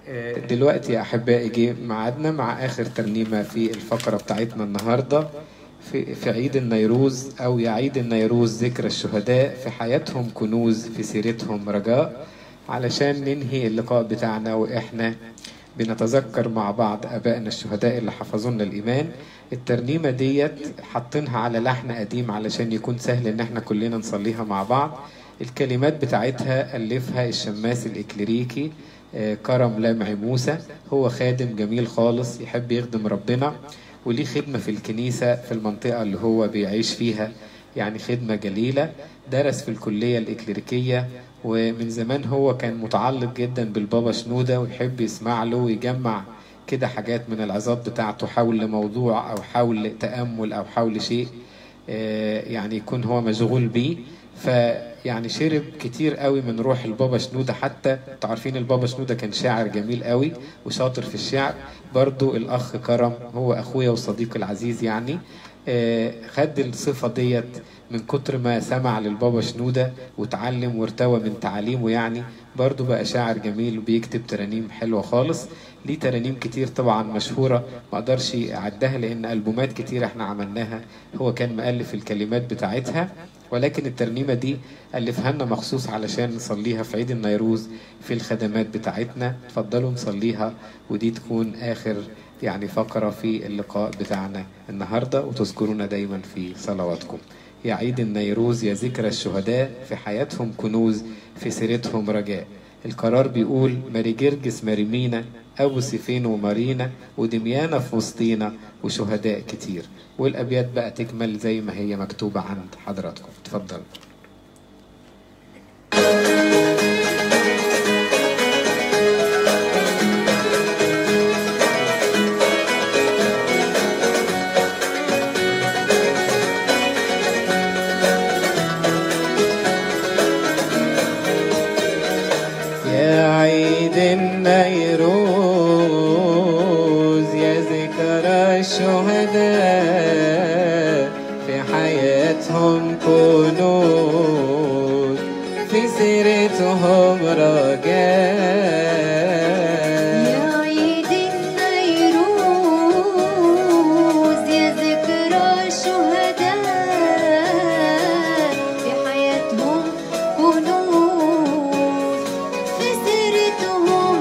دلوقتي يا أحبائي جه ميعادنا مع آخر ترنيمة في الفقرة بتاعتنا النهاردة في, في عيد النيروز أو يعيد النيروز ذكرى الشهداء في حياتهم كنوز في سيرتهم رجاء علشان ننهي اللقاء بتاعنا وإحنا بنتذكر مع بعض أبائنا الشهداء اللي حفظوا لنا الإيمان الترنيمة ديت حاطينها على لحن قديم علشان يكون سهل إن إحنا كلنا نصليها مع بعض الكلمات بتاعتها ألفها الشماس الإكليريكي كرم لامعي موسى هو خادم جميل خالص يحب يخدم ربنا وليه خدمة في الكنيسة في المنطقة اللي هو بيعيش فيها يعني خدمة جليلة درس في الكلية الإكليريكية ومن زمان هو كان متعلق جدا بالبابا شنودة ويحب يسمع له ويجمع كده حاجات من العظات بتاعته حول موضوع أو حول تأمل أو حول شيء يعني يكون هو مشغول بيه فيعني شرب كتير قوي من روح البابا شنودة حتى انتوا عارفين البابا شنودة كان شاعر جميل قوي وشاطر في الشعر برضو الأخ كرم هو أخويا وصديقي العزيز يعني خد الصفة ديت من كتر ما سمع للبابا شنودة وتعلم وارتوى من تعاليمه يعني برضو بقى شاعر جميل وبيكتب ترانيم حلوة خالص ليه ترانيم كتير طبعا مشهورة ما اقدرش اعدها لان البومات كتير احنا عملناها هو كان مؤلف الكلمات بتاعتها ولكن الترنيمة دي ألفها لنا مخصوص علشان نصليها في عيد النيروز في الخدمات بتاعتنا اتفضلوا نصليها ودي تكون آخر يعني فقرة في اللقاء بتاعنا النهاردة وتذكرونا دايما في صلواتكم يا عيد النيروز يا ذكرى الشهداء في حياتهم كنوز في سيرتهم رجاء القرار بيقول ماري جرجس ماريمينا أبو سيفين ومارينا ودميانا في وسطينا وشهداء كتير والأبيات بقى تكمل زي ما هي مكتوبة عند حضراتكم اتفضل يا عيد النيروز يا ذكرى الشهداء في حياتهم كنوز في سيرتهم رجاء يا عيد النيروز يا ذكرى الشهداء في حياتهم كنوز في سيرتهم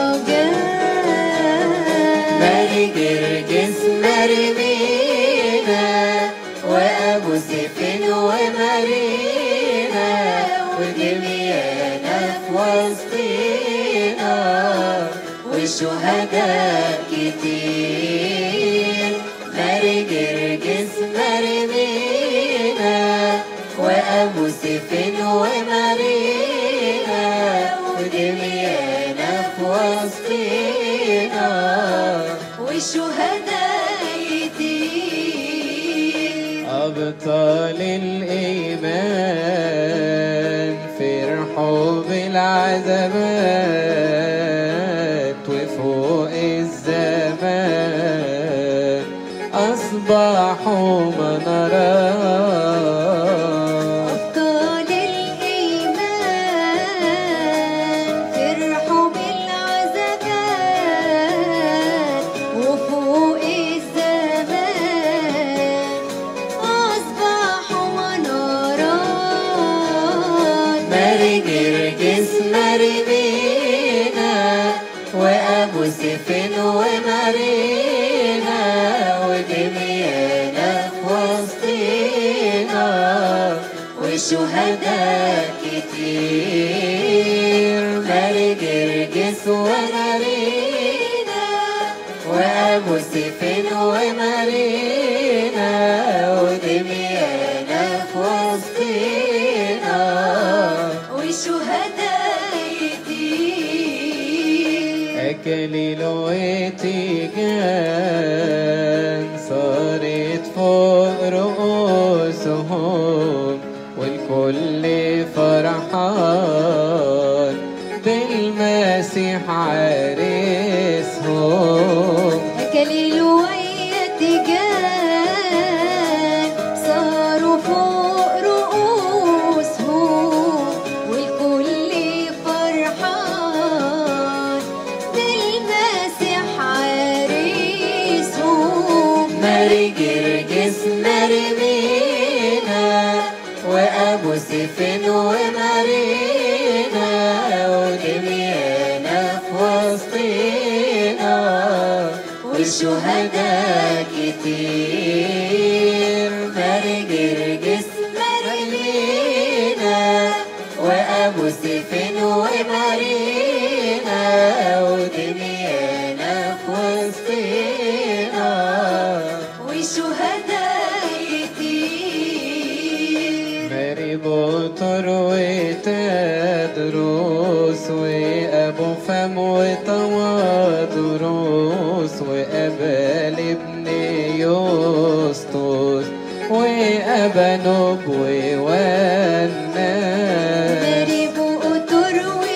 رجاء ماري جرجس ماري مينا وابو سيفين ومارينا ودميانا في وسطينا وشهداء كتير ماري جرجس ماري مينا وابو سيفين ومارينا ودميانا في وسطينا والشهداء كتير أبطال الإيمان فرحوا بالعذابات وفوق الزمان أصبحوا منارات أبطال الإيمان فرحوا بالعذابات وفوق الزمان أصبحوا منارات ماري جرجس ماري مينا وأبو سيفين ومارينا ودميانا في وسطينا وشهداء كتير ماري جرجس ومارينا وأبو سيفين ومارينا ودميانا في وسطينا والشهداء كتير أكليل وتيجان صارت فوق رؤوسهم والكل فرحان بالمسيح عريسهم أكليل ويتجان صاروا فوق رؤوسهم والكل فرحان ماري جرجس مرمينا وأبو سيفين ومارينا ودميانا في وسطينا والشهداء كتير ماري جرجس مرمينا وأبو سيفين ومارينا ودميانا في وسطينا وشهداء كتير ماري بطر وتدرس وأبو فم وطوادروس وأبا لابن يسطس وأبا نب ووناس مريب وقطر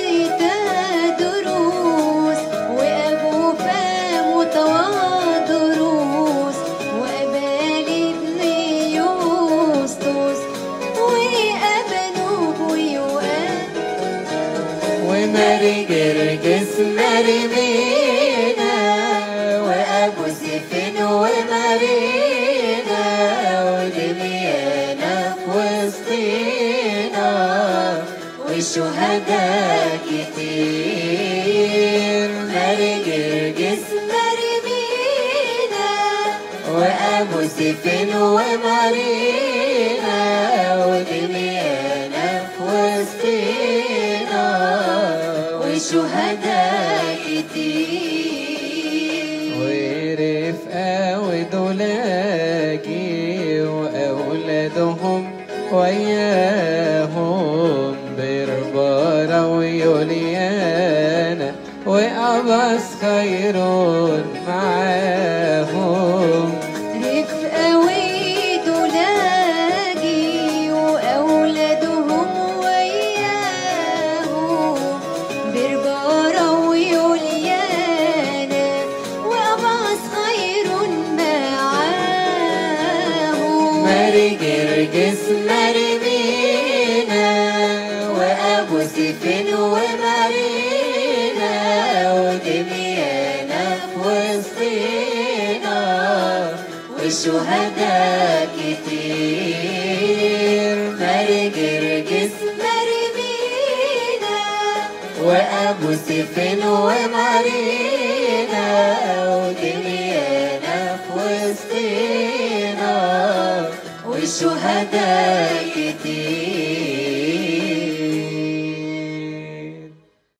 وتدروس وأبو فام وتواضروس وأبال ابن يوسطس وأبا نوب ويوآب وماري جرجس ماري مينا وابو سيفين ومارينا ودميانا في وسطينا والشهداء كتير ماري جرجس مرمينا وابو سيفين ومارينا ودميانا في وسطينا وشهداء كتير ورفقة ودولاجي وأولادهم وياهم بربارة ويوليانا وأبس خير معاهم رفقة ودولاجي وأولادهم وياهم بربارة ويوليانا وأبعث خير معاهم ماري جرجس ماري مينا وأبو سيفين ومارينا ودميانا في وسطينا والشهداء كتير ماري جرجس مرمينا وأبو سيفين ومارينا ودميانا في وسطينا والشهداء